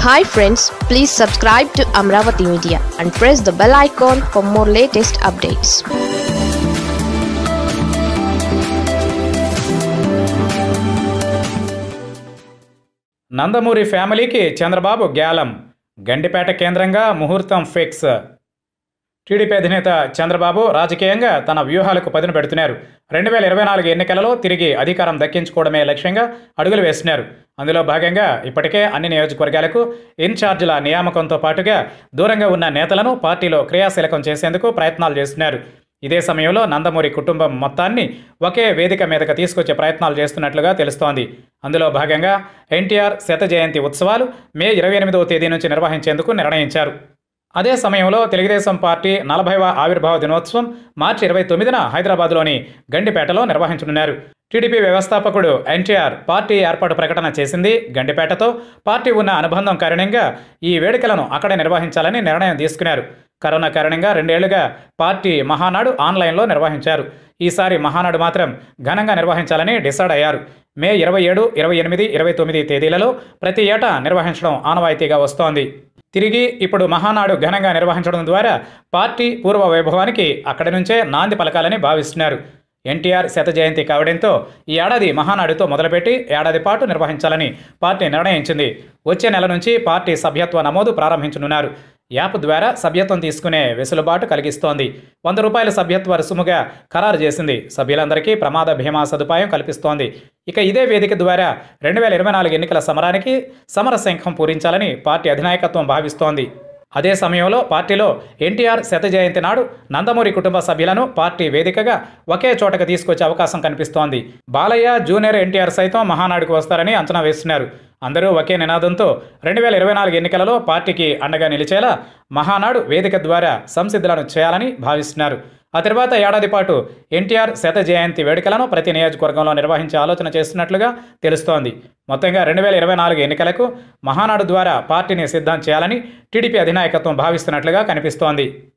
hi friends please subscribe to Amaravati media and press the bell icon for more latest updates Nandamuri ఫ్యామిలీకి చంద్రబాబు గ్యాలం గండిపేట కేంద్రంగా ముహూర్తం fix TDP అధినేత చంద్రబాబు రాజకీయంగా తన వ్యూహాలకు పదును పెడుతున్నారు రెండు వేల ఇరవై నాలుగు ఎన్నికలలో తిరిగి అధికారం దక్కించుకోవడమే లక్ష్యంగా అడుగులు వేస్తున్నారు అందులో భాగంగా ఇప్పటికే అన్ని నియోజకవర్గాలకు ఇన్ఛార్జీల నియామకంతో పాటుగా దూరంగా ఉన్న నేతలను పార్టీలో క్రియాశీలకం చేసేందుకు ప్రయత్నాలు చేస్తున్నారు ఇదే సమయంలో నందమూరి కుటుంబం మొత్తాన్ని ఒకే వేదిక మీదకు తీసుకొచ్చే ప్రయత్నాలు చేస్తున్నట్లుగా తెలుస్తోంది అందులో భాగంగా ఎన్టీఆర్ శత జయంతి ఉత్సవాలు మే ఇరవై ఎనిమిదవ తేదీ నుంచి నిర్వహించేందుకు నిర్ణయించారు అదే సమయంలో తెలుగుదేశం పార్టీ నలభైవ ఆవిర్భావ దినోత్సవం మార్చి ఇరవై తొమ్మిదిన హైదరాబాద్లోని గండిపేటలో నిర్వహించనున్నారు టీడీపీ వ్యవస్థాపకుడు ఎన్టీఆర్ పార్టీ ఏర్పాటు ప్రకటన చేసింది గండిపేటతో పార్టీ ఉన్న అనుబంధం కారణంగా ఈ వేడుకలను అక్కడే నిర్వహించాలని నిర్ణయం తీసుకున్నారు కరోనా కారణంగా రెండేళ్లుగా పార్టీ మహానాడు ఆన్లైన్లో నిర్వహించారు ఈసారి మహానాడు మాత్రం ఘనంగా నిర్వహించాలని డిసైడ్ అయ్యారు మే ఇరవై ఏడు ఇరవై ఎనిమిది ఇరవై తొమ్మిది తేదీలలో ప్రతి ఏటా నిర్వహించడం ఆనవాయితీగా వస్తోంది తిరిగి ఇప్పుడు మహానాడు ఘనంగా నిర్వహించడం ద్వారా పార్టీ పూర్వ వైభవానికి అక్కడి నుంచే నాంది పలకాలని భావిస్తున్నారు ఎన్టీఆర్ శత జయంతి కావడంతో ఈ ఏడాది మహానాడుతో మొదలుపెట్టి ఏడాది పాటు నిర్వహించాలని పార్టీ నిర్ణయించింది వచ్చే నెల నుంచి పార్టీ సభ్యత్వ నమోదు ప్రారంభించనున్నారు యాప్ ద్వారా సభ్యత్వం తీసుకునే వెసులుబాటు కలిగిస్తోంది వంద రూపాయల సభ్యత్వ రుసుముగా ఖరారు చేసింది సభ్యులందరికీ ప్రమాద బీమా సదుపాయం కల్పిస్తోంది ఇక ఇదే వేదిక ద్వారా రెండు వేల ఇరవై నాలుగు ఎన్నికల సమరానికి సమర శంఖం పూరించాలని పార్టీ అధినాయకత్వం భావిస్తోంది అదే సమయంలో పార్టీలో ఎన్టీఆర్ శత జయంతి నాడు నందమూరి కుటుంబ సభ్యులను పార్టీ వేదికగా ఒకే చోటకు తీసుకొచ్చే అవకాశం కనిపిస్తోంది బాలయ్య జూనియర్ ఎన్టీఆర్ సైతం మహానాడుకు వస్తారని అంచనా వేస్తున్నారు అందరూ ఒకే నినాదంతో రెండు వేల ఇరవై నాలుగు ఎన్నికలలో పార్టీకి అండగా నిలిచేలా మహానాడు వేదిక ద్వారా సంసిద్ధులను చేయాలని భావిస్తున్నారు ఆ తర్వాత ఏడాది పాటు ఎన్టీఆర్ శత జయంతి వేడుకలను ప్రతి నియోజకవర్గంలో నిర్వహించే ఆలోచన చేస్తున్నట్లుగా తెలుస్తోంది మొత్తంగా రెండు వేల ఇరవై నాలుగు ఎన్నికలకు మహానాడు ద్వారా పార్టీని సిద్ధం చేయాలని టీడీపీ అధినాయకత్వం భావిస్తున్నట్లుగా కనిపిస్తోంది